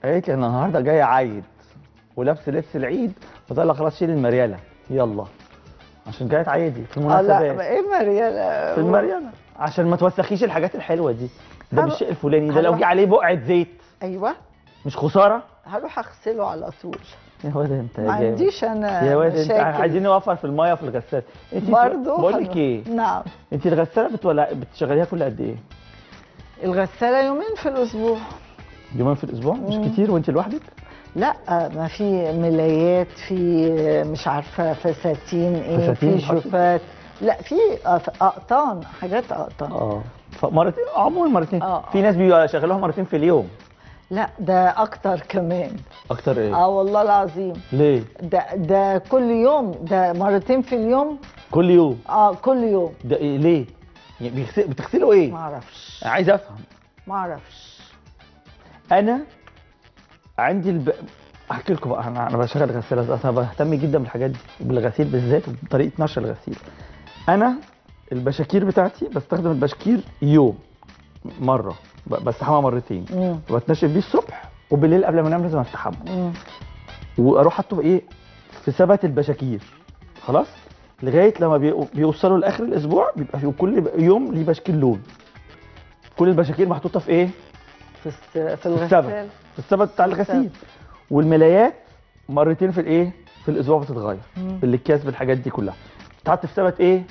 قالت لي انا النهارده جاي عايد ولابس لبس العيد فقلت لها خلاص شيل المرياله يلا عشان جايه تعيدي في اه لا المناسبات ايه مريالة في المرياله عشن ما توسخيش الحاجات الحلوه دي ده هروح- بالشيء الفلاني ده لو هروح- جه عليه بقعه زيت ايوه مش خساره هروح اغسله على طول يا واد انت يا ما جامد. عنديش انا يا واد انت مشاكل. عايزين نوفر في الميه وفي الغساله انت برضه بقول لك هنروح. ايه نعم انت الغساله بتولع بتشغليها كل قد ايه الغسالة يومين في الأسبوع يومين في الاسبوع مش مم. كتير وانت لوحدك لا ما في ملايات في مش عارفة فساتين ايه فساتين في حاطط؟ جوفات لا في أق- أقطان حاجات أقطان اه فمرتين عموما مرتين آه. في ناس بيشغلوها مرتين في اليوم لا ده أكتر كمان اكتر ايه اه والله العظيم ليه ده ده كل يوم ده مرتين في اليوم كل يوم اه كل يوم ده إيه ليه يعني بيغسل... بتغسلوا ايه ما اعرفش انا عايز افهم ما اعرفش انا عندي الب... احكي لكم بقى انا انا بشغل غساله انا بهتم جدا بالحاجات دي بالغسيل بالذات وبطريقه نشر الغسيل انا البشاكير بتاعتي بستخدم البشكير يوم مره ب- بستحمى مرتين مم. بتنشف بيه الصبح وبالليل قبل ما انام لازم استحمى مم. واروح حاطه في ايه في ثبت البشاكير خلاص لغايه لما بي- بيوصلوا لاخر الاسبوع بيبقى في كل يوم ليه بشكير لون كل البشاكير محطوطه في ايه في الس- في في الثبت الغسالة في الثبت بتاع الغسيل والملايات مرتين في الايه في الاسبوع بتتغير مم. بالاكياس بالحاجات دي كلها تحط في ثبت ايه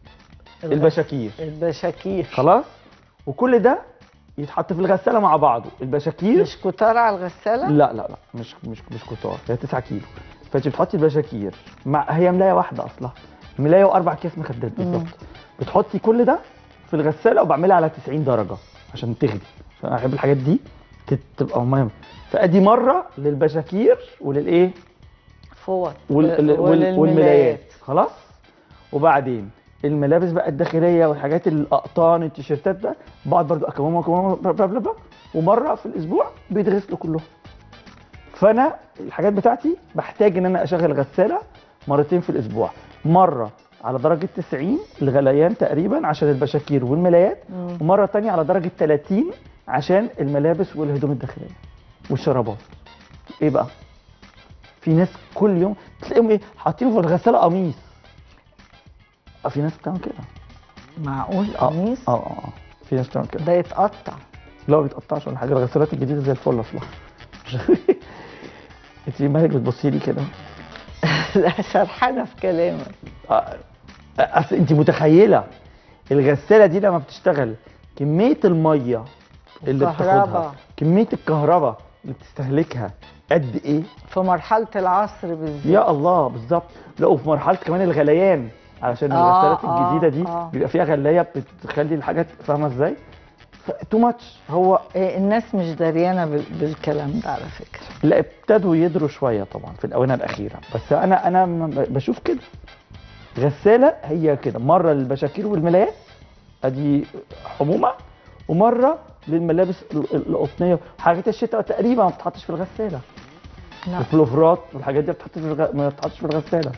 البشاكير البشاكير خلاص وكل ده يتحط في الغساله مع بعضه البشاكير مش كتار على الغسالة لا لا لا مش مش مش كتار هي 9 كيلو فانت بتحطي البشاكير مع هي ملايه واحده اصلا ملايه واربع اكياس مخدات بالظبط بتحطي كل ده في الغساله وبعملها على 90 درجه عشان تغلي عشان انا بحب الحاجات دي تت- تبقى مهمه فادي مره للبشاكير وللايه فوط وال... وال... وللملايات. والملايات خلاص وبعدين الملابس بقى الداخليه والحاجات الاقطان التيشيرتات ده بقعد برضو اكممها اكممها بلا بلا بلا ومره في الاسبوع بيتغسلوا كلهم فانا الحاجات بتاعتي بحتاج ان انا اشغل غساله مرتين في الاسبوع مره على درجه 90 الغليان تقريبا عشان البشاكير والملايات مم. ومره تانية على درجه 30 عشان الملابس والهدوم الداخليه والشرابات ايه بقى في ناس كل يوم تلاقيهم ايه حاطين في الغساله قميص اه في ناس بتعمل كده معقول اه قميص اه اه آه. في ناس بتعمل كده ده يتقطع لا ما بيتقطعش ولا حاجه الغسالات الجديده زي الفل اصلا انت مالك بتبصي لي كده لا سرحانه في كلامك آه، اصل انت متخيله الغساله دي لما بتشتغل كميه الميه اللي الكهرباء. بتاخدها كميه الكهرباء اللي بتستهلكها قد ايه في مرحله العصر بالذات يا الله بالظبط لا وفي مرحله كمان الغليان علشان آه، الغسالات آه، الجديده دي آه. بيبقى فيها غلايه بتخلي الحاجات فاهمه ازاي تو ماتش هو إيه، الناس مش دريانه بال- بالكلام ده على فكره لا ابتدوا يدروا شويه طبعا في الاونه الاخيره بس انا انا م- بشوف كده غساله هي كده مره للبشاكير والملايات ادي حمومه ومره للملابس ال- ال- القطنيه حاجات الشتاء تقريبا ما بتتحطش في الغساله لا البلوفرات والحاجات دي بتتحط في الغ... ما بتتحطش في الغساله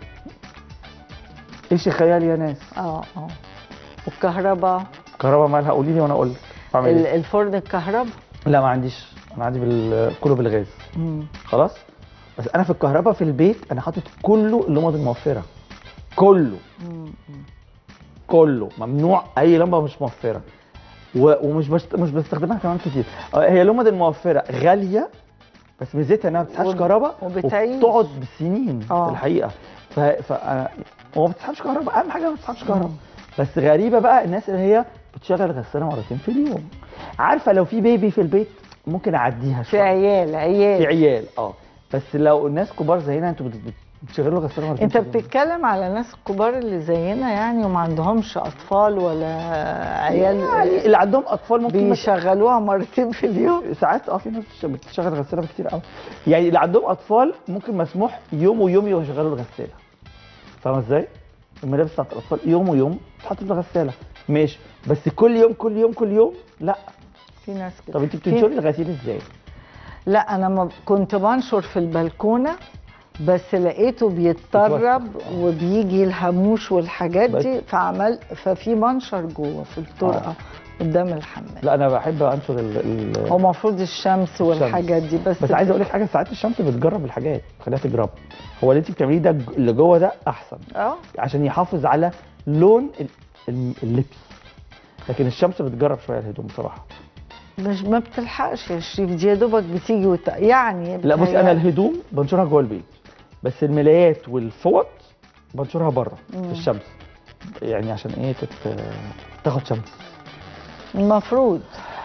ايش خيال يا ناس اه اه والكهرباء كهرباء مالها قولي لي وانا اقول لك اعمل ال- ايه الفرن الكهرباء لا ما عنديش انا عندي بال... كله بالغاز مم. خلاص بس انا في الكهرباء في البيت انا حاطط كله اللمض الموفره كله مم. كله ممنوع اي لمبه مش موفره و... ومش بشت... مش بستخدمها كمان كتير آه، هي اللمض الموفره غاليه بس ميزتها انها ما بتسحبش وب- كهرباء وبتعيش. وبتقعد بالسنين آه. في الحقيقه ف, ف... أنا... وما بتسحبش كهرباء اهم حاجه ما بتسحبش كهرباء بس غريبه بقى الناس اللي هي بتشغل غساله مرتين في اليوم عارفه لو في بيبي في البيت ممكن اعديها في شويه عيال في عيال عيال اه بس لو الناس كبار زينا انتوا بت- بت- بتشغلوا غساله مرتين انت في اليوم. بتتكلم على ناس كبار اللي زينا يعني وما عندهمش اطفال ولا عيال يعني اللي عندهم اطفال ممكن ما- بيشغلوها مرتين في اليوم ساعات اه في ناس بتش- بتشغل غساله كتير قوي يعني اللي عندهم اطفال ممكن مسموح يوم ويوم يشغلوا الغساله فاهم ازاي؟ الملابس بتاعت الاطفال يوم ويوم تتحط في الغساله ماشي بس كل يوم كل يوم كل يوم لا في ناس كده طب انت في- بتنشري الغسيل ازاي؟ لا انا ما كنت بنشر في البلكونه بس لقيته بيتطرب وبيجي الهاموش والحاجات بس. دي فعمل ففي منشر جوه في الطرقه قدام الحمام لا انا بحب انشر ال... ال... هو المفروض الشمس والحاجات دي بس بس عايز اقول لك حاجه ساعات الشمس بتجرب الحاجات خليها تجرب هو اللي انت بتعمليه ده ج- اللي جوه ده احسن اه عشان يحافظ على لون ال- ال- اللبس لكن الشمس بتجرب شويه الهدوم بصراحه مش ما بتلحقش يا شريف دي يا دوبك بتيجي وت... يعني لا بصي انا بتهيألي. الهدوم بنشرها جوه البيت بس الملايات والفوط بنشرها بره في الشمس يعني عشان ايه تت... تاخد شمس المفروض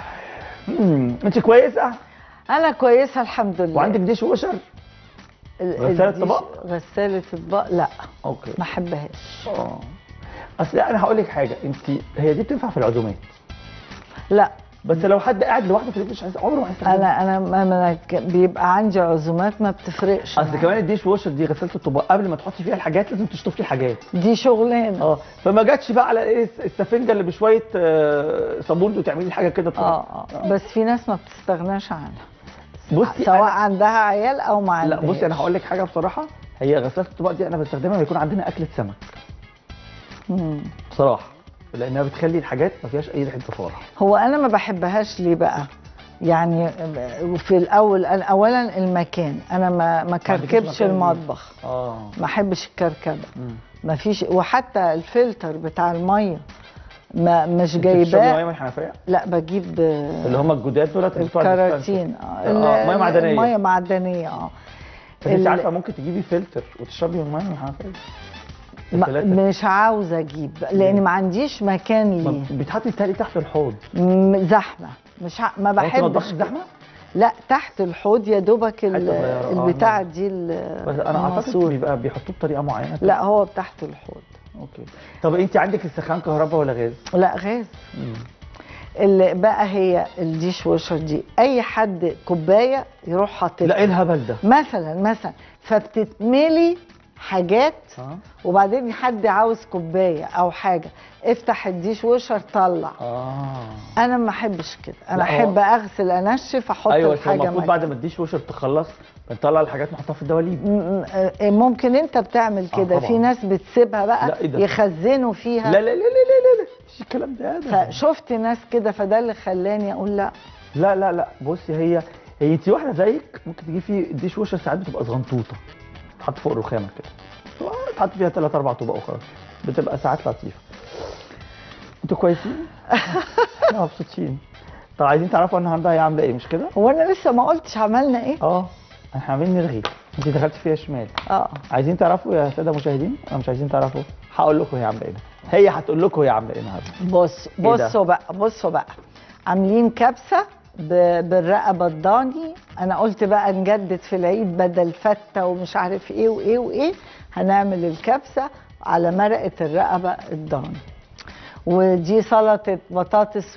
مم. انت كويسه انا كويسه الحمد لله وعندك ديش وشر ال- غسالة الديش- طباق؟ غسالة اطباق لا اوكي ما احبهاش اه اصل انا هقول لك حاجه انت هي دي بتنفع في العزومات لا بس لو حد قاعد لوحده في البيت مش عايز عمره ما هيستخدمها انا انا ما ما أنا ك- بيبقى عندي عزومات ما بتفرقش اصل معايا. كمان الديش ووشر دي غساله الطباق قبل ما تحطي فيها الحاجات لازم تشطفي الحاجات دي شغلانه اه فما جاتش بقى على ايه السفنجه اللي بشويه آه، صابون وتعملي حاجه كده اه اه بس في ناس ما بتستغناش عنها بصي سواء أنا عندها عيال او ما لا عندهاش بصي انا هقول لك حاجه بصراحه هي غساله الطباق دي انا بستخدمها لما يكون عندنا اكله سمك مم. بصراحه لانها بتخلي الحاجات ما فيهاش اي ريحه زفاره هو انا ما بحبهاش ليه بقى يعني في الاول أنا اولا المكان انا ما ما عندكيش كركبش مكان ليه؟ المطبخ اه ما احبش الكركبه مم. ما فيش وحتى الفلتر بتاع الميه ما مش أنت بتشربي ميه جايباه من الحنفيه لا بجيب آه، اللي هم الجداد دولت اللي بتوع الديسبنسر. الكراتين اه آه، ميه معدنيه ميه معدنيه اه بس انت ال- عارفه ممكن تجيبي فلتر وتشربي من الميه من الحنفيه ما- الثلاثة. مش عاوزه اجيب لان ما عنديش مكان ما ليه بيتحطي التالي تحت الحوض م- زحمه مش ع... ما هو انت بحبش نضفتي زحمه لا تحت الحوض يا دوبك ال- حتة صغيرة، آه، البتاع نعم. دي ال- بس انا اعتقد الماسور. بيبقى بيحطوه بطريقه معينه كده. لا هو تحت الحوض اوكي طب انت عندك السخان كهرباء ولا غاز؟ لا غاز اللي بقى هي الديش ووشر دي اي حد كوبايه يروح حاططها لا ايه الهبل ده؟ مثلا مثلا فبتتملي حاجات اه وبعدين حد عاوز كوبايه او حاجه افتح الديش ووشر طلع اه انا ما احبش كده انا لا، هو- احب اغسل انشف احط ايوه بس الحاجه المفروض مكان. بعد ما تديش وشر تخلص بنطلع الحاجات نحطها في الدواليب م- م- آه، ممكن انت بتعمل آه، كده طبعاً. في ناس بتسيبها لا، بقى إيه ده؟ يخزنوا فيها لا لا لا لا لا لا لا مش الكلام ده أبداً. فشفت ناس كده فده اللي خلاني اقول لا لا لا لا بصي هي هي انت واحده زيك ممكن تجيب في الديش وشر ساعات بتبقى صغنطوطه تحط فوق الرخامه كده تحط فيها ثلاث اربع طبق وخلاص بتبقى ساعات لطيفه انتوا كويسين؟ احنا مبسوطين طب عايزين تعرفوا النهارده هي عامله ايه مش كده؟ هو انا لسه ما قلتش عملنا ايه اه احنا عاملين نرغي انت دخلت فيها شمال اه عايزين تعرفوا يا ساده مشاهدين ولا مش عايزين تعرفوا هقول لكم هي عامله ايه هي هتقول لكم هي عامله ايه النهارده بص إيه ده؟ بصوا بقى بصوا بقى عاملين كبسه ب- بالرقبه الضاني انا قلت بقى نجدد في العيد بدل فته ومش عارف ايه وايه وايه هنعمل الكبسه على مرقه الرقبه الضاني ودي سلطه بطاطس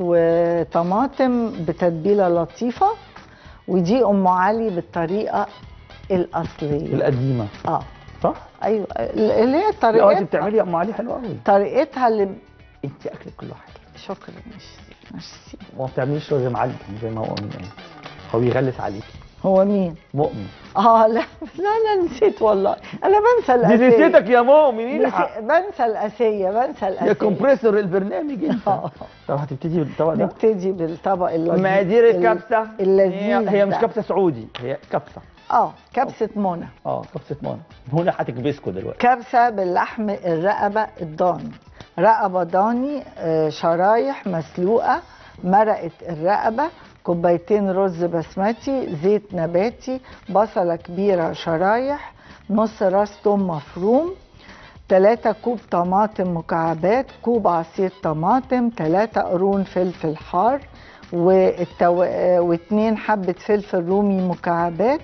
وطماطم بتتبيله لطيفه ودي ام علي بالطريقه الاصليه القديمه اه صح؟ ايوه اللي هي لا انت طريقتها بتعملي يا ام علي حلو قوي طريقتها اللي انت اكلك كله حلو شكرا ميرسي ميرسي وما بتعمليش رز معجن زي ما هو مؤمن قال هو بيغلس عليكي هو مين؟ مؤمن اه لا لا انا نسيت والله انا بنسى دي الاسيه نسيتك يا مؤمن نسي- بنسى الاسيه بنسى يا الاسيه كومبريسور البرنامج انت آه. طب هتبتدي بالطبق ده نبتدي بالطبق اللذيذ مقادير ال- الكبسه اللذيذ هي, هي مش ده. كبسه سعودي هي كبسه اه كبسه منى اه كبسه منى منى هتكبسكوا دلوقتي كبسه باللحم الرقبه الضاني رقبه ضاني آه، شرايح مسلوقه مرقه الرقبه كوبايتين رز بسمتي زيت نباتي بصله كبيره شرايح نص راس توم مفروم 3 كوب طماطم مكعبات كوب عصير طماطم 3 قرون فلفل حار والتو... آه، واتنين حبة فلفل رومي مكعبات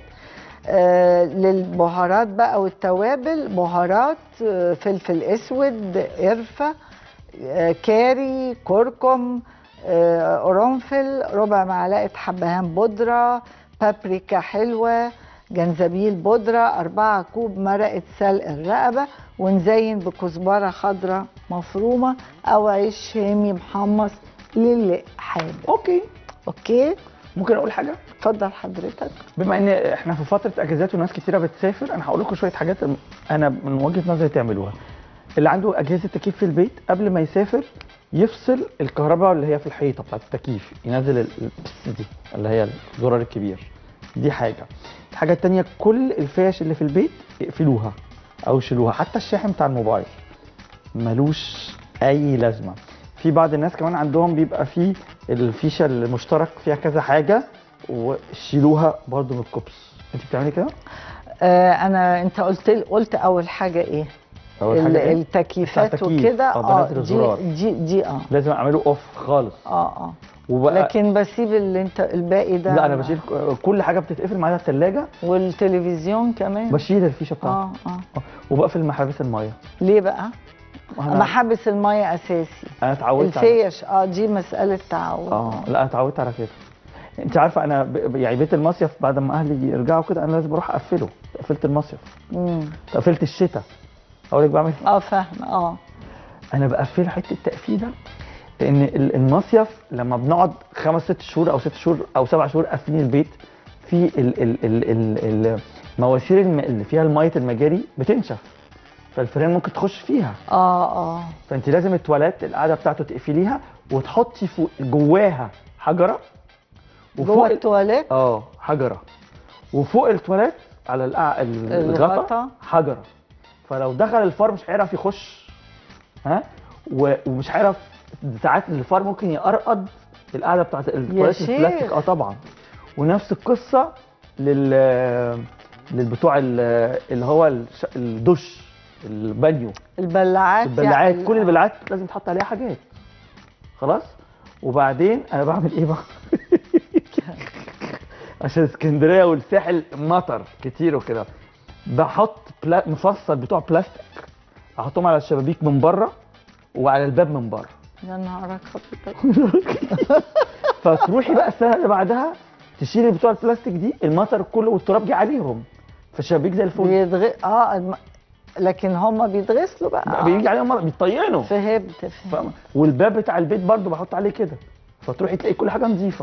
آه للبهارات بقى والتوابل بهارات آه فلفل اسود قرفة آه كاري كركم آه قرنفل ربع معلقة حبهان بودرة بابريكا حلوة جنزبيل بودرة أربعة كوب مرقة سلق الرقبة ونزين بكزبرة خضراء مفرومة أو عيش شامي محمص للي حابب اوكي أوكي ممكن اقول حاجه اتفضل حضرتك بما ان احنا في فتره اجازات وناس كتيره بتسافر انا هقول لكم شويه حاجات انا من وجهه نظري تعملوها اللي عنده اجهزه تكييف في البيت قبل ما يسافر يفصل الكهرباء اللي هي في الحيطه بتاعت التكييف ينزل ال- البس دي اللي هي الزرار الكبير دي حاجه الحاجه التانية كل الفيش اللي في البيت اقفلوها او شيلوها حتى الشاحن بتاع الموبايل ملوش اي لازمه في بعض الناس كمان عندهم بيبقى فيه الفيشه المشترك فيها كذا حاجه وشيلوها برضو من الكوبس انت بتعملي كده آه انا انت قلت قلت اول حاجه ايه اول ال- حاجه إيه؟ التكييفات التكييف. وكده آه، اه بنزل دي الزرار. دي دي اه لازم اعمله اوف خالص اه اه وبقى لكن بسيب اللي انت الباقي ده لا انا بشيل كل حاجه بتتقفل معايا الثلاجه والتلفزيون كمان بشيل الفيشه بتاعتها اه اه وبقفل محابس الميه ليه بقى؟ انا محبس الميه اساسي انا اتعودت على الفيش اه دي مساله تعود اه لا انا اتعودت على كده انت عارفه انا ب... يعني بيت المصيف بعد ما اهلي يرجعوا كده انا لازم اروح اقفله قفلت المصيف مم. قفلت الشتاء اقول لك بعمل إيه؟ اه فاهم اه انا بقفله حته تقفيله لان ال- المصيف لما بنقعد خمس ست شهور او ست شهور او سبع شهور قافلين البيت في ال ال ال ال المواسير الم- اللي فيها الميه المجاري بتنشف فالفيران ممكن تخش فيها اه اه فانت لازم التواليت القاعده بتاعته تقفليها وتحطي فوق جواها حجره جوه ال- التواليت اه حجره وفوق التواليت على القع... ال- الغطا. الغطا حجره فلو دخل الفار مش هيعرف يخش ها و... ومش هيعرف ساعات الفار ممكن يقرقض القاعده بتاعت التواليت شيخ. البلاستيك اه طبعا ونفس القصه لل للبتوع ال- اللي هو الش... الدش البانيو البلاعات البلاعات يعني كل البلاعات لازم تحط عليها حاجات خلاص وبعدين انا بعمل ايه بقى عشان اسكندريه والساحل مطر كتير وكده بحط بلا... مفصل بتوع بلاستيك احطهم على الشبابيك من بره وعلى الباب من بره يا نهارك ابيض فتروحي بقى السنه اللي بعدها تشيلي بتوع البلاستيك دي المطر كله والتراب جه عليهم فالشبابيك زي الفل بيتغ... اه الم... لكن هم بيتغسلوا بقى بقى بيجي عليهم مرة بيطينوا فهمت فهمت فاهمة؟ والباب بتاع البيت برضو بحط عليه كده فتروحي تلاقي كل حاجه نظيفه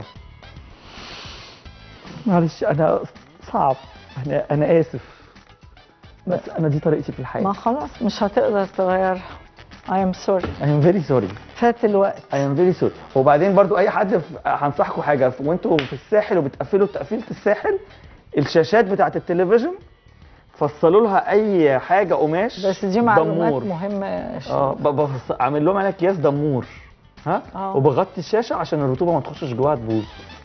معلش انا صعب انا انا اسف بس انا دي طريقتي في الحياه ما خلاص مش هتقدر تغيرها I am sorry I am very sorry فات الوقت I am very sorry وبعدين برضو اي حد في- هنصحكم حاجه وانتوا في الساحل وبتقفلوا تقفيله الساحل الشاشات بتاعت التلفزيون فصلوا لها اي حاجه قماش بس دي معلومات دمور. مهمه يا شيخ. اه ب- بفص- اعمل لهم عليها اكياس دمور ها آه. وبغطي الشاشه عشان الرطوبه ما تخشش جواها تبوظ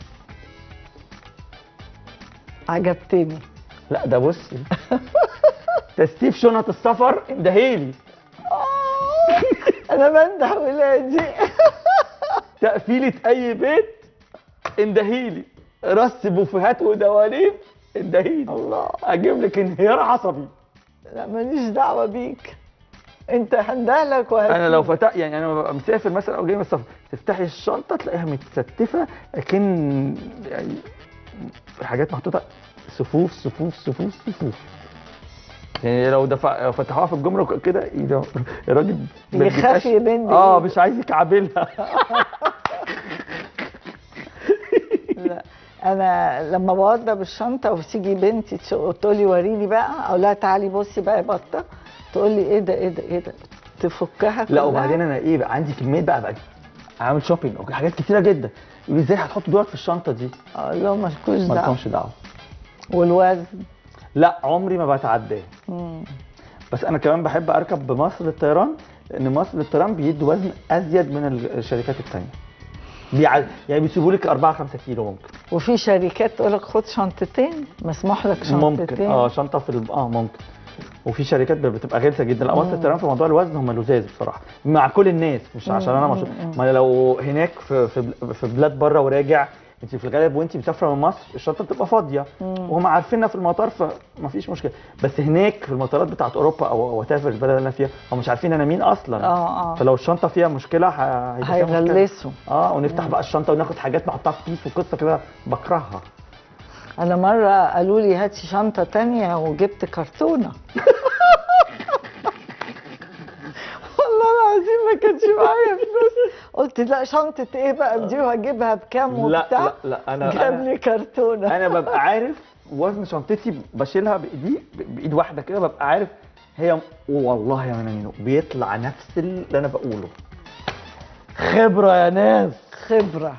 عجبتني لا ده بصي تستيف شنط السفر اندهيلي انا بنده ولادي تقفيله اي بيت اندهيلي رص بوفيهات ودواليب اندهيلي الله اجيب لك انهيار عصبي لا ماليش دعوه بيك انت هندهلك وهت... انا لو فتح يعني انا ببقى مسافر مثلا او جاي من السفر تفتحي الشنطه تلاقيها متستفه لكن يعني حاجات محطوطه صفوف صفوف صفوف صفوف يعني لو دفع لو فتحوها في الجمرك كده ايه ده الراجل ما يخاف بيبقاش- يبند اه إيده. مش عايز يكعبلها لا انا لما بوضب الشنطه وتيجي بنتي تشو- تقول لي وريني بقى اقول لها تعالي بصي بقى يا بطه تقول لي ايه ده ايه ده ايه ده تفكها لا كلها. وبعدين انا ايه بقى عندي كميه بقى بقى عامل شوبينج او حاجات كتيره جدا يقول لي ازاي هتحطوا دولت في الشنطه دي اقول لهم مالكوش ما دعوه لكمش دعوه والوزن لا عمري ما بتعداه مم. بس انا كمان بحب اركب بمصر للطيران لان مصر للطيران بيدوا وزن ازيد من الشركات التانية بيع... يعني بيسيبوا لك 4 5 كيلو ممكن وفي شركات تقول لك خد شنطتين مسموح لك شنطتين ممكن اه شنطه في ال... اه ممكن وفي شركات بتبقى غلسه جدا لا مصر للطيران في موضوع الوزن هم لزاز بصراحه مع كل الناس مش عشان انا مشهور ما أنا لو هناك في في, بل- في بلاد بره وراجع انت في الغالب وانت مسافره من مصر الشنطه بتبقى فاضيه وهم عارفيننا في المطار فما فيش مشكله بس هناك في المطارات بتاعت اوروبا او وات ايفر البلد اللي انا فيها هم مش عارفين انا مين اصلا اه اه فلو الشنطه فيها مشكله ه- هيبقى فيها مشكلة. هيغلسوا اه ونفتح بقى الشنطه وناخد حاجات نحطها في كيس وقصه كده بكرهها انا مره قالوا لي هاتي شنطه تانية وجبت كرتونه والله العظيم ما كانش معايا فلوس قلت لا شنطه ايه بقى دي وهجيبها بكام لا وبتاع لا لا انا جاب انا, لي كرتونه أنا ببقى عارف وزن شنطتي بشيلها بايدي ب- بايد واحده كده ببقى عارف هي والله يا منامينو بيطلع نفس اللي انا بقوله خبره يا ناس خبره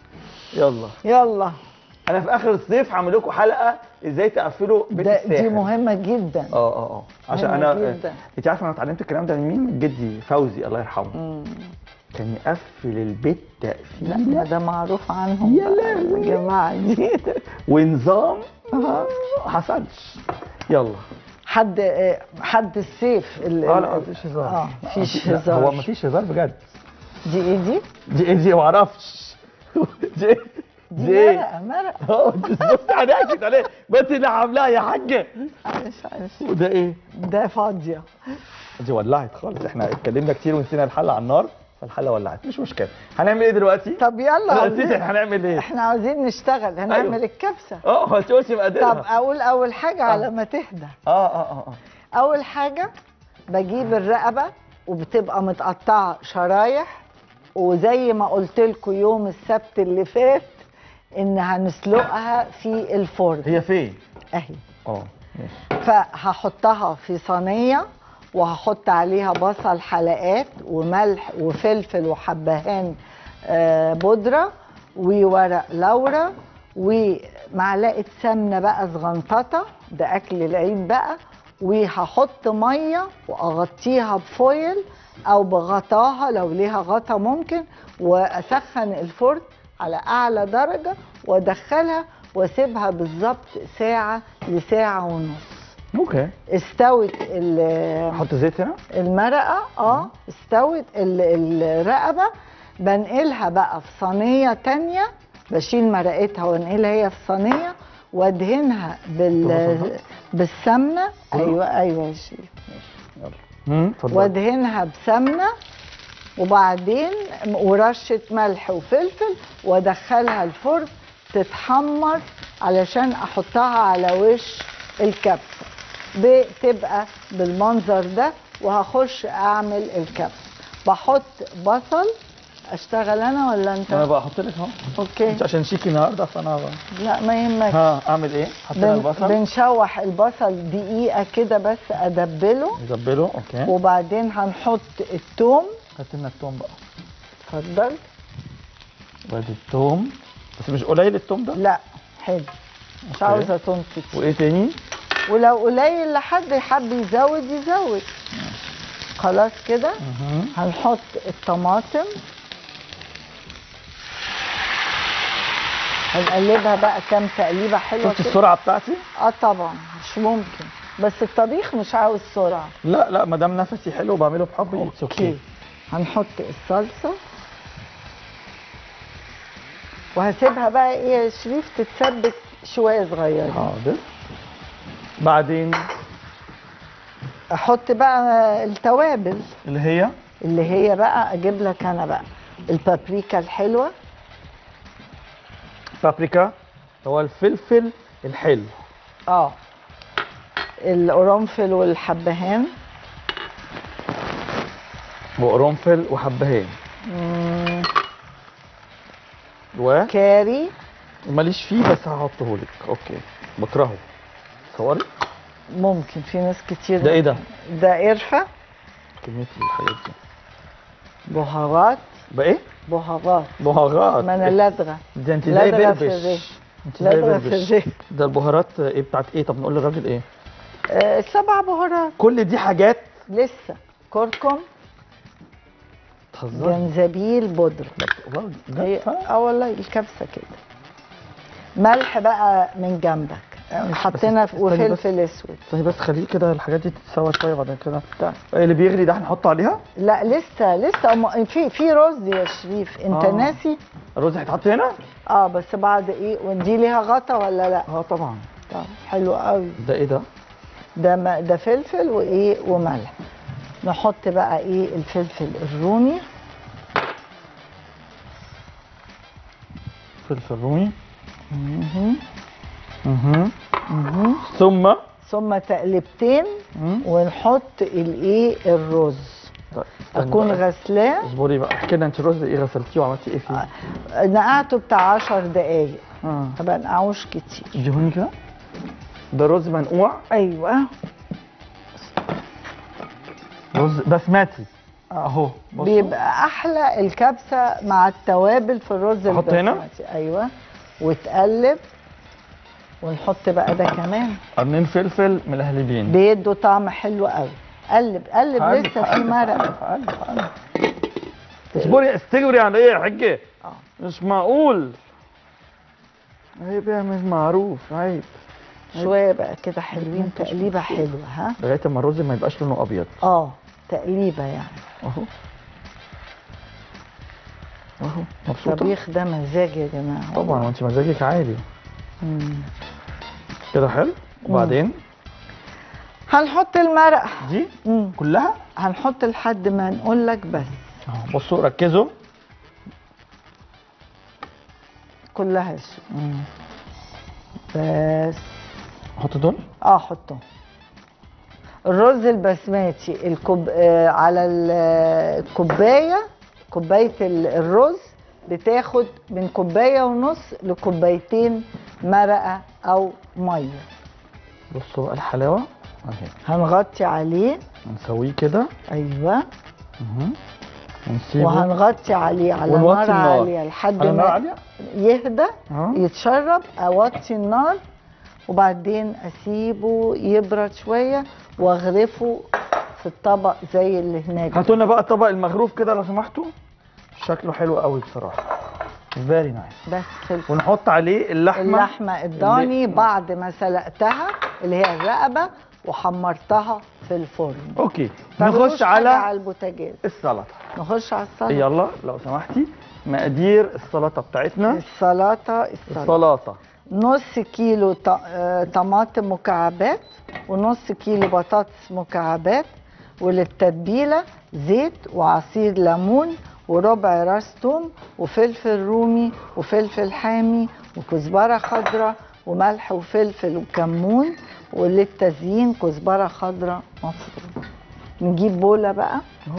يلا يلا انا في اخر الصيف هعمل لكم حلقه ازاي تقفلوا بيت ده الساحر دي مهمه جدا اه اه اه عشان مهمة انا جدا. انت عارف انا اتعلمت الكلام ده من مين؟ من جدي فوزي الله يرحمه مم. كان يقفل البيت لا تقفيله ما ده معروف عنهم يا بقى لهوي. الجماعه دي ونظام ما حصلش يلا حد آه، حد السيف ال- اه لا ال- مفيش هزار اه مفيش لا، هزار هو مفيش هزار بجد دي ايه دي؟ دي ايه دي معرفش دي دي دي ايه مرقه مرقه اه انت بص عليها كده ليه ما انت اللي عاملاها يا حاجه معلش معلش وده ايه ده فاضيه دي ولعت خالص احنا اتكلمنا كتير ونسينا الحله على النار فالحله ولعت مش مشكله هنعمل ايه دلوقتي طب يلا انا نسيت عاوزين احنا هنعمل ايه احنا عاوزين نشتغل هنعمل أيوه. الكبسه اه ما تقولش طب مقاديرها اقول اول حاجه على ما تهدى اه اه اه اه اول حاجه بجيب الرقبه وبتبقى متقطعه شرايح وزي ما قلت لكم يوم السبت اللي فات ان هنسلقها في الفرن هي فين اهي اه ماشي فهحطها في صينيه وهحط عليها بصل حلقات وملح وفلفل وحبهان آه، بودره وورق لورا ومعلقه سمنه بقى صغنططه ده اكل العيد بقى وهحط ميه واغطيها بفويل او بغطاها لو ليها غطا ممكن واسخن الفرن على اعلى درجه وادخلها واسيبها بالظبط ساعه لساعه ونص اوكي استوت ال- احط زيت هنا المرقه اه استوت ال- الرقبه بنقلها بقى في صينيه تانية بشيل مرقتها وانقلها هي في صينيه وادهنها بال طب بالسمنه كله؟ ايوه ايوه يا شيخ يلا امم اتفضل وادهنها بسمنه وبعدين ورشه ملح وفلفل وادخلها الفرن تتحمر علشان احطها على وش الكبسه بتبقى بالمنظر ده وهخش اعمل الكبسه بحط بصل اشتغل انا ولا انت انا بقى احط لك اهو اوكي انت عشان شيكي النهارده فانا بقى. لا ما يهمك ها اعمل ايه حطينا بن البصل بنشوح البصل دقيقه كده بس ادبله نزبله اوكي وبعدين هنحط الثوم هات لنا التوم بقى اتفضل وادي التوم بس مش قليل التوم ده لا حلو مش أوكي. عاوزه توم كتير وايه تاني ولو قليل لحد حب يزود يزود خلاص كده مهم. هنحط الطماطم هنقلبها بقى كام تقليبه حلوه شفت كده السرعه بتاعتي اه طبعا مش ممكن بس الطبيخ مش عاوز سرعه لا لا ما دام نفسي حلو وبعمله بحب اتس اوكي هنحط الصلصه وهسيبها بقى ايه يا شريف تتسبك شويه صغيره حاضر بعدين احط بقى التوابل اللي هي اللي هي بقى اجيب لك انا بقى البابريكا الحلوه بابريكا هو الفلفل الحلو اه القرنفل والحبهان وقرنفل وحبهان مم، و كاري ماليش فيه بس هحطه لك اوكي بكرهه صوري ممكن في ناس كتير ده ايه ده؟ ده قرفه كمية الحاجات دي بهارات بقى ايه؟ بهارات بهارات ما انا لدغه ده انت زي لدغة في بربش الريح. انت زي لدغه في بربش الريح ده البهارات ايه بتاعت ايه طب نقول للراجل ايه؟ آه، سبع بهارات كل دي حاجات لسه كركم تهزري جنزبيل بودره والله هي ده اه والله الكبسه كده ملح بقى من جنبك حطينا في- استني بس. وفلفل اسود طيب بس خليه كده الحاجات دي تتسوى شويه بعد كده طيب. إيه اللي بيغلي ده هنحطه عليها لا لسه لسه أم- في في رز يا شريف انت آه. ناسي الرز هيتحط هنا اه بس بعد ايه ودي ليها غطا ولا لا اه طبعا طب حلو قوي ده ايه ده ده م- ده فلفل وايه وملح نحط بقى ايه الفلفل الرومي فلفل رومي مهم. اها مهم. ثم ثم تقلبتين مم. ونحط الايه الرز طيب استنى اكون بقى. غسلاه اصبري بقى كده انت الرز ايه غسلتيه وعملتي ايه فيه؟ نقعته بتاع 10 دقايق اه ما بنقعوش كتير اديهوني كده ده رز منقوع ايوه رز بسمتي اهو بصوا. بيبقى احلى الكبسه مع التوابل في الرز أحط هنا؟ البسمتي ايوه وتقلب ونحط بقى ده كمان قرنين فلفل ملهلبين بيدوا طعم حلو قوي قلب قلب هقلب، لسه في هقلب، مرق هقلب، هقلب. اصبري استجري على ايه يا حجه آه. مش معقول عيب يا مش معروف عيب شويه بقى كده حلوين تقليبه حلوه ها لغايه اما الرز ما يبقاش لونه ابيض اه تقليبه يعني اهو اهو مبسوطه الطبيخ ده مزاج يا جماعه طبعا وانت مزاجك عالي مم. كده حلو وبعدين هنحط المرق دي مم. كلها هنحط لحد ما نقول لك بس اهو بصوا ركزوا كلها يا شيخ. بس حط دول اه حطهم الرز البسماتي الكوب آه على ال- آه، الكوبايه كوبايه ال- الرز بتاخد من كوبايه ونص لكوبايتين مرقه او ميه بصوا بقى الحلاوه اهي هنغطي عليه نسويه كده ايوه اهو ونسيبه وهنغطي عليه على ونوطي نار النار. عاليه لحد على نار ما عاليه يهدى اه يتشرب اوطي النار وبعدين اسيبه يبرد شويه واغرفه في الطبق زي اللي هناك ده. هاتوا لنا بقى الطبق المغروف كده لو سمحتوا شكله حلو قوي بصراحه فيري نايس بس خلص ونحط عليه اللحمه اللحمه الضاني اللي- بعد ما سلقتها اللي هي الرقبه وحمرتها في الفرن اوكي ملوش نخش حاجة على على البوتاجاز السلطه نخش على السلطه يلا لو سمحتي مقادير السلطه بتاعتنا السلطه السلطه السلطه نص كيلو ط- آه، طماطم مكعبات ونص كيلو بطاطس مكعبات وللتتبيلة زيت وعصير ليمون وربع راس توم وفلفل رومي وفلفل حامي وكزبرة خضراء وملح وفلفل وكمون وللتزيين كزبرة خضراء مفرومة نجيب بولة بقى اهو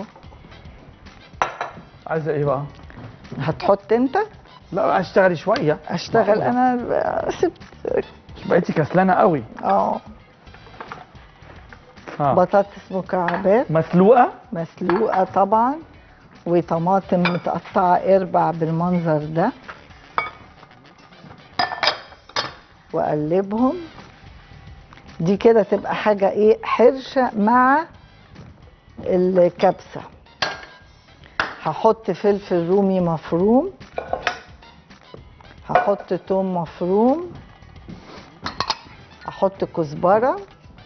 عايزه ايه بقى هتحط انت لا اشتغلي شويه اشتغل انا سبت بقيتي كسلانه قوي اه ها بطاطس مكعبات مسلوقه مسلوقة طبعا وطماطم متقطعة اربع بالمنظر ده واقلبهم دي كده تبقى حاجة ايه حرشة مع الكبسة هحط فلفل رومي مفروم هحط توم مفروم هحط كزبره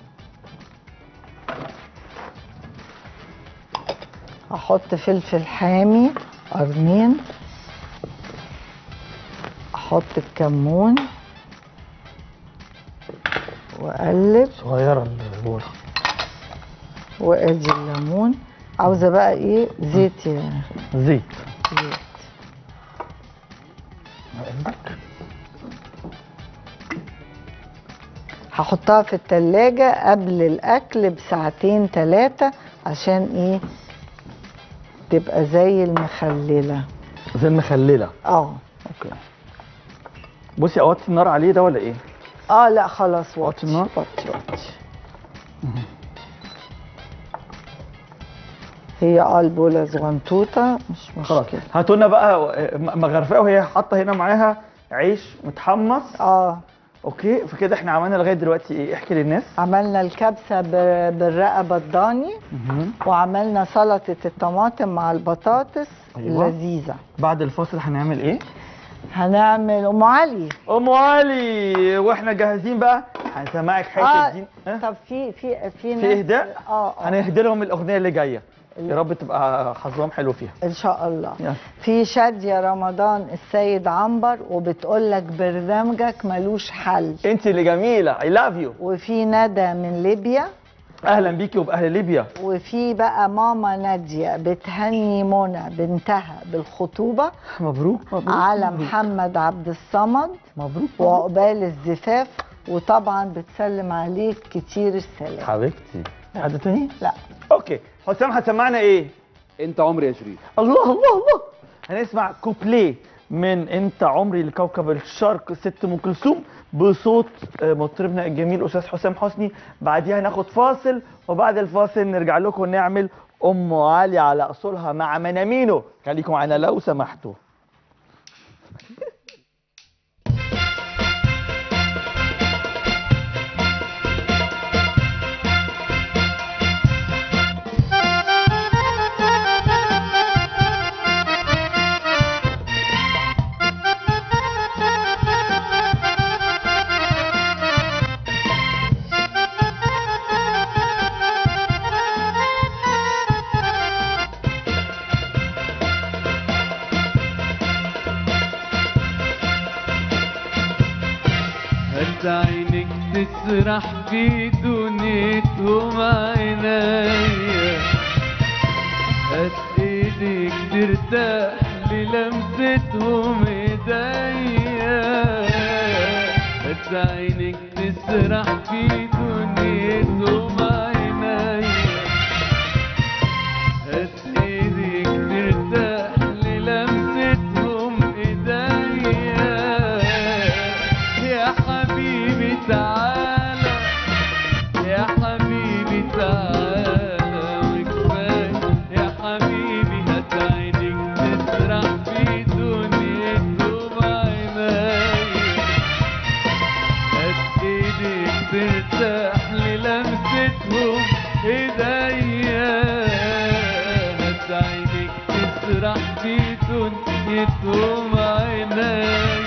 احط فلفل حامي قرنين احط الكمون واقلب صغيره البوله وادي الليمون عاوزه بقى ايه زيت يا زيت زيت هحطها في التلاجة قبل الأكل بساعتين ثلاثة عشان إيه تبقى زي المخللة زي المخلله اه اوكي بصي اوطي النار عليه ده ولا ايه اه لا خلاص وطي وطي النار. وطي وطي هي اه البولة صغنطوطة مش خلاص مشكلة هاتوا لنا بقى م- مغرفاه وهي حاطه هنا معاها عيش متحمص اه اوكي فكده احنا عملنا لغايه دلوقتي ايه احكي للناس عملنا الكبسة ب- بالرقبة الضاني مهم. وعملنا سلطة الطماطم مع البطاطس أيوة. لذيذة بعد الفاصل هنعمل ايه هنعمل ام علي ام علي واحنا جاهزين بقى هنسمعك حته اه دين أه؟ طب في في في ناس في اهداء اه اه هنهدي لهم الاغنيه اللي جايه يا رب تبقى حظهم حلو فيها ان شاء الله يلا. في شادية رمضان السيد عنبر وبتقول لك برنامجك ملوش حل انت اللي جميله اي لاف يو وفي ندى من ليبيا اهلا بيكي وباهل ليبيا وفي بقى ماما نادية بتهني منى بنتها بالخطوبة مبروك مبروك على مبروك. محمد عبد الصمد مبروك مبروك وعقبال الزفاف وطبعا بتسلم عليك كتير السلام حبيبتي حد تاني لا اوكي حسام هتسمعنا ايه انت عمري يا شريف الله الله الله هنسمع كوبليه من انت عمري لكوكب الشرق ست ام كلثوم بصوت آه، مطربنا الجميل استاذ حسام حسني بعديها ناخد فاصل وبعد الفاصل نرجع لكم نعمل ام علي على اصولها مع منامينو خليكم معانا لو سمحتوا هات عينك تسرح في دنيتهم عينيا هات ايدك ترتاح للمستهم ايديا هات عينك تسرح في دنيتهم عينيا هات ايدك ترتاح للمستهم ايديا يا حبيبي تعالى يا حبيبي تعالى وكفايه يا حبيبي هات عينك تسرح في دنيتهم عينيا هات ايدك ترتاح للمستهم ايديا هات عينك تسرح في دنيتهم عينيا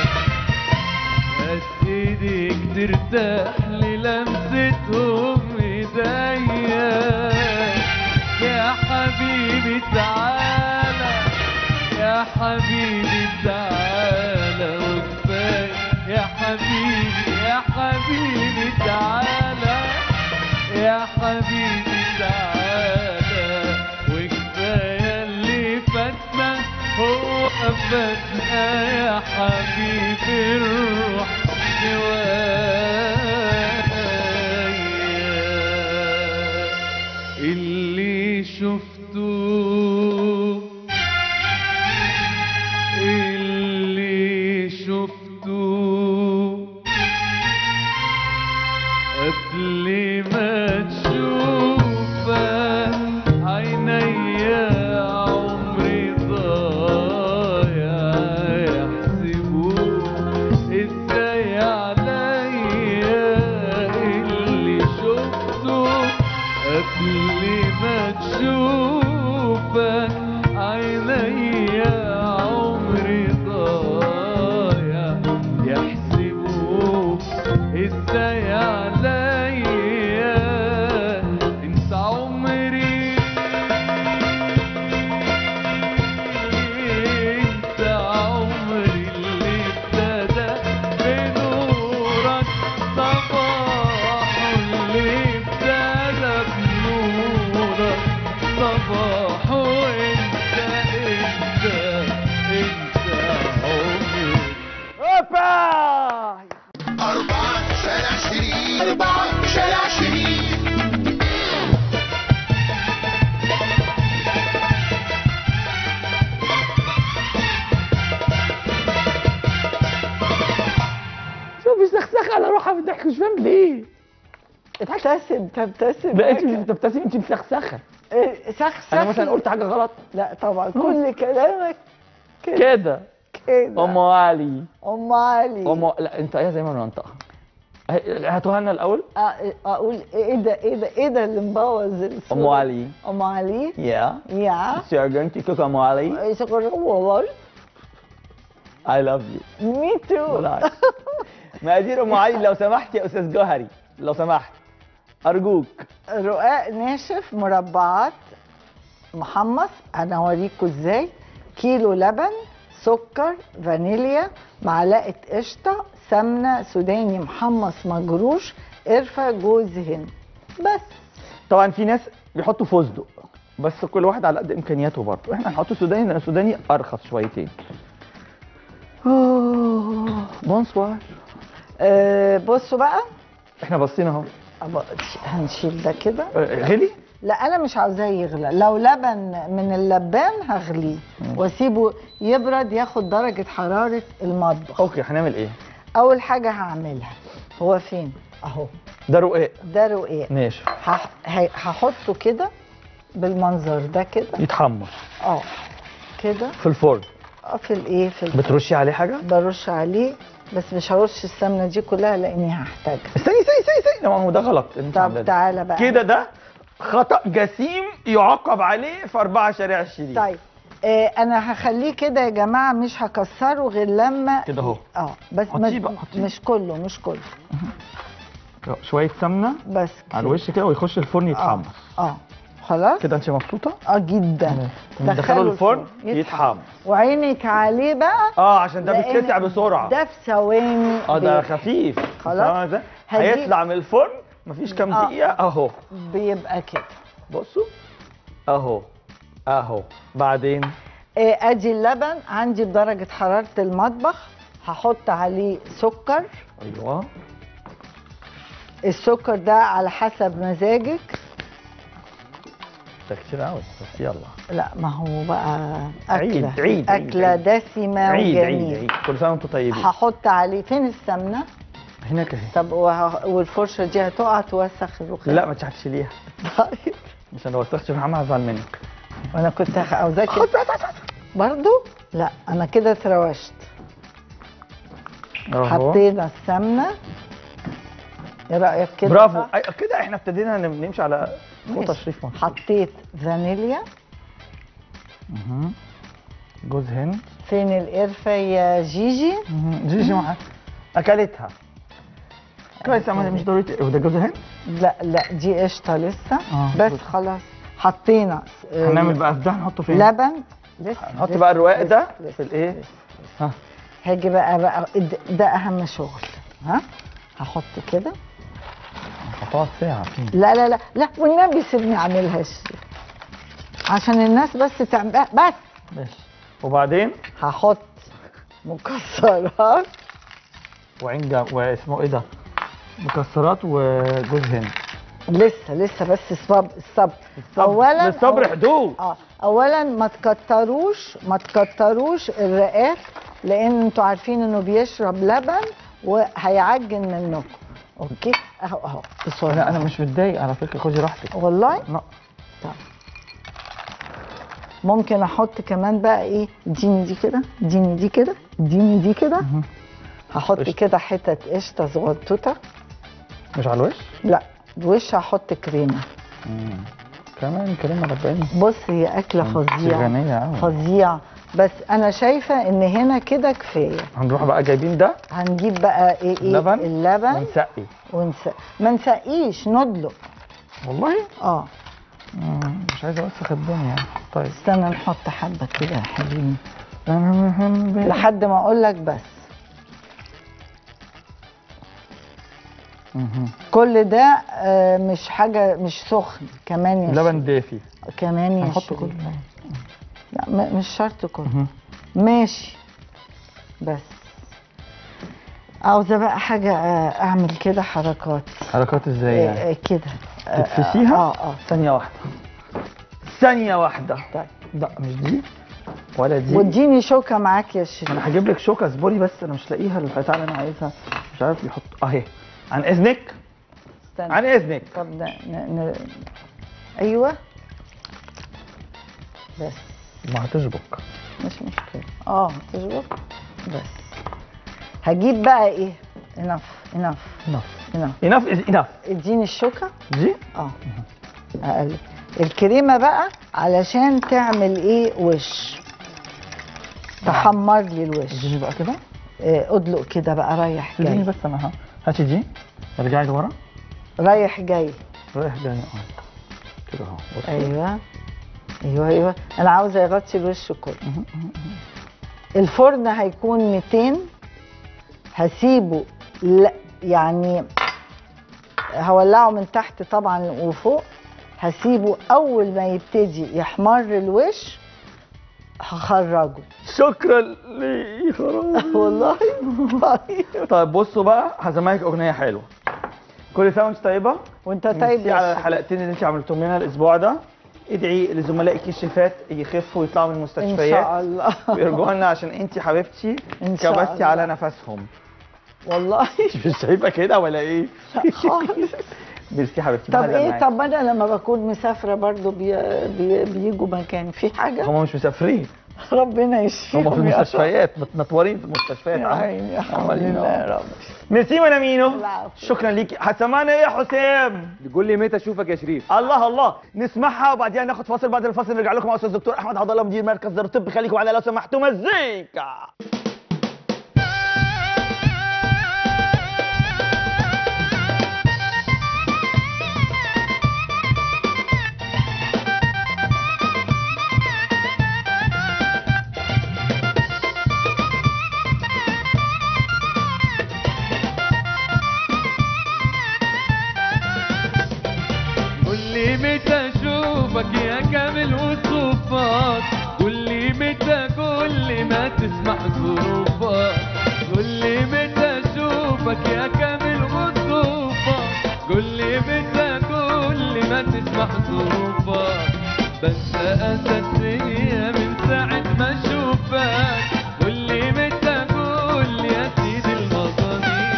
هات ايدك ترتاح للمستهم ايديا يا حبيبي تعالى يا حبيبي تعالى وكفايه يا حبيبي يا حبيبي تعالى يا حبيبي تعالى وكفايه اللي فاتنا هو فاتنا يا حبيبي الروح شوية اللي شفته اللي شفته قبل ما تشوفك عينيا عمري ضايع يحسبوه ازاي عليا اللي شفته قبل ما تشوفك عينيا عمري ضايع يحسبوه ازاي عليا انت عمري انت عمري اللي ابتدى بنورك صباح اللي ابتدى بنورك صباح وانت انت انت عمري اوبا أربعة شارع شريف أربعة شارع شريف شوف السخسخه على روحها بتضحك مش فاهم ليه ابتسم تبتسم لا انت مش بتبتسمي انت مسخسخه إيه، سخسخ انا مثلا قلت حاجه غلط لا طبعا كل كلامك كده كده كده ام علي ام علي ام لا انت ايه زي ما انا انطقها هاتوها لنا الاول أ- اقول ايه ده ايه ده ايه ده اللي مبوظ الصورة؟ ام علي ام علي يا يا So you're going to cook ام علي والله I love you مي تو والله. مقادير ام علي لو سمحت يا استاذ جوهري لو سمحت ارجوك رقاق ناشف مربعات محمص انا اوريكم ازاي كيلو لبن سكر فانيليا معلقه قشطه سمنه سوداني محمص مجروش قرفه جوز هند بس طبعا في ناس بيحطوا فستق بس كل واحد على قد امكانياته برضه احنا هنحط سوداني لان السوداني ارخص شويتين أوه، بونسوار آه بصوا بقى احنا بصينا اهو أبقى- هنشيل ده كده آه، غلي لا انا مش عاوزاه يغلى لو لبن من اللبان هغليه واسيبه يبرد ياخد درجه حراره المطبخ اوكي هنعمل ايه اول حاجه هعملها هو فين اهو ده رقاق ده رقاق ناشف هح- هي- هحطه كده بالمنظر ده كده يتحمر اه كده في الفرن اه في الايه في الفرن. بترشي عليه حاجه برش عليه بس مش هرش السمنه دي كلها لاني هحتاجها استني استني استني استني ما هو ده غلط اللي انت عاملاه طب ده. تعالى بقى كده ده خطأ جسيم يعاقب عليه في أربعة شارع الشريف طيب آه انا هخليه كده يا جماعه مش هكسره غير لما كده اهو. اه بس حطيه مش, بقى، حطيه. مش كله مش كله شوية سمنة بس على كده. الوش كده ويخش الفرن يتحمر اه خلاص كده انت مبسوطة؟ اه جدا ندخله الفرن يتحمر وعينك عليه بقى اه عشان ده لأن بيتقطع بسرعة ده في ثواني اه ده بي- خفيف خلاص. فاهمة ازاي؟ هجيب- هيطلع من الفرن مفيش كام آه. دقيقة اهو بيبقى كده بصوا اهو اهو بعدين آه ادي اللبن عندي بدرجه حراره المطبخ هحط عليه سكر ايوه السكر ده على حسب مزاجك ده كتير قوي بس يلا لا ما هو بقى عيد، اكله عيد، عيد، اكله عيد. دسمه عيد عيد وجميله عيد كل سنة وانتم طيبين هحط عليه فين السمنه هناك اهي طب وه... والفرشه دي هتقع توسخ الرخام لا ما تشحتش ليها طيب عشان لو وسختش محمد هزعل منك وانا كنت هخ- عاوزاك برضو لا انا كده اتروشت اهو حطينا السمنه ايه رايك كده برافو صح؟ أي- كده احنا ابتدينا نم- نمشي على خطى ماشي. شريف مصر حطيت فانيليا مهم. جوز هند فين القرفه يا جيجي مهم. جيجي معاك اكلتها كويس أما مش ضروري ت- وده جوز هند لا لا دي قشطه لسه آه. بس خلاص حطينا آه، هنعمل بقى في ده نحطه فين؟ لبن لسه نحط لسه- بقى الرواق لسه- ده لسه- في الايه؟ لسه. ها هاجي بقى بقى د- ده اهم شغل ها هحط كده هتقعد ساعة فيه لا لا لا لا والنبي سيبني اعملها الشيف عشان الناس بس تعمل بس ماشي وبعدين هحط مكسرات وعين جا... واسمه ايه ده؟ مكسرات وجوز هند لسه لسه بس الصبر الصبر الصبر- اولا للصبر أو- حدود اه اولا ما تكتروش ما تكتروش الرقاق لان انتوا عارفين انه بيشرب لبن وهيعجن منكم اوكي اهو اهو بسرعه انا انا مش متضايق على فكرة خدي راحتك والله لا ممكن احط كمان بقى ايه اديني دي كده اديني دي كده اديني دي كده هحط قشطة. كده حتت قشطه صغنطوطه مش على الوش؟ لا الوش هحط كريمه كمان كريمة رباني بص هي اكله فظيعه غنية قوي فظيعه بس انا شايفه ان هنا كده كفايه هنروح بقى جايبين ده هنجيب بقى ايه ايه لبن اللبن ونسقي ونس... ما نسقيش ندلق والله اه مم، مش عايز اوسخ الدنيا طيب استنى نحط حبه كده حلوين انا مهم لحد ما اقول لك بس مهم. كل ده آه، مش حاجه مش سخن كمان يا لبن دافي شيخ. كمان يا هنحط شيخ. كله لا م- مش شرط كله مهم. ماشي بس عاوزه بقى حاجه آه، اعمل كده حركات حركات ازاي يعني آه، آه، كده آه، تتفسيها اه اه ثانية واحدة ثانية واحدة طيب لا مش دي ولا دي واديني شوكه معاك يا شيخ انا هجيب لك شوكة اصبري بس انا مش لاقيها البتاع اللي انا عايزها مش عارف يحط اهي عن اذنك استنى عن اذنك طب ن... ن... ن... ايوه بس ما هتشبك مش مشكله اه تظبط بس هجيب بقى ايه انف انف انف انف انف از انف اديني الشوكه دي اه اقل الكريمه بقى علشان تعمل ايه وش تحمر لي الوش اديني بقى كده آه، ادلق كده بقى رايح اديني جاي بس انا ها هاتي دي ارجعي لورا رايح جاي رايح جاي اه كده اهو بصي. ايوه ايوه ايوه انا عاوزه يغطي الوش كله الفرن هيكون 200 هسيبه لا يعني هولعه من تحت طبعا وفوق هسيبه اول ما يبتدي يحمر الوش هخرجه شكرا لي خلاص والله طيب طيب بصوا بقى هسمعك اغنيه حلوه كل سنه وانت طيبه وانت طيب ميرسي يا على شيخ. الحلقتين اللي انت عملتهم لنا الاسبوع ده ادعي لزملائك الشيفات يخفوا ويطلعوا من ان المستشفيات شاء الله ويرجعوا لنا عشان انت حبيبتي إن شاء كبستي الله. على نفسهم والله مش شايفه كده ولا ايه؟ لا خالص ميرسي حبيبتي طب بهزر ايه معاكي. طب ما انا لما بكون مسافره برضو بي بي بيجوا مكان في حاجه هم مش مسافرين ربنا يشفيهم هم في يا رب. المستشفيات متنطورين في المستشفيات يا عم. عيني يا حول عمالين الله يا رب ميرسي وانا مينو العفو. شكرا ليكي هتسمعنا ايه يا حسام قول لي متى اشوفك يا شريف الله الله نسمعها وبعديها ناخد فاصل بعد الفاصل نرجع لكم مع استاذ الدكتور احمد عبد الله مدير مركز دار الطب خليكم على لو سمحتوا مزيكا قول لي متى اشوفك يا كامل والصفات قول لي متى كل ما تسمح ظروفك قول لي متى اشوفك يا كامل والصفات قول لي متى كل ما تسمح ظروفك بس اساسية من ساعة ما اشوفك قول لي متى كل يا سيدي المظالم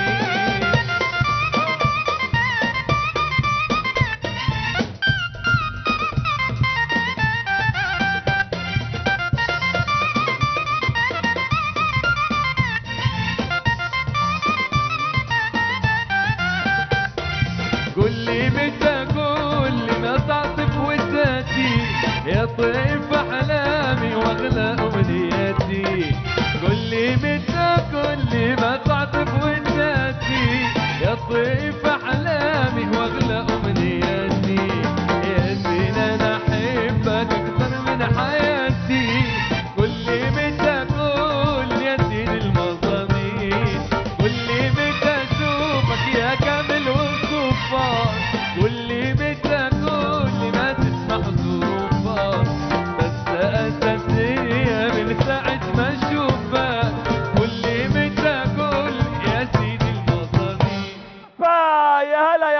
قول لي متى كل ما تعطف وتاتي يا طيف احلامي واغلى امنياتي قول لي متى كل ما تعطف وتاتي يا طيف احلامي واغلى امنياتي يا زين انا احبك اكثر من حياتي قول لي متى كل يا سيد المظالم قول لي متى اشوفك يا كامل والصفات قول لي متى كل ما تسمح ظروفك بس اساسيه من ساعه ما اشوفك قول لي متى كل يا سيدي المظالم فا يا هلا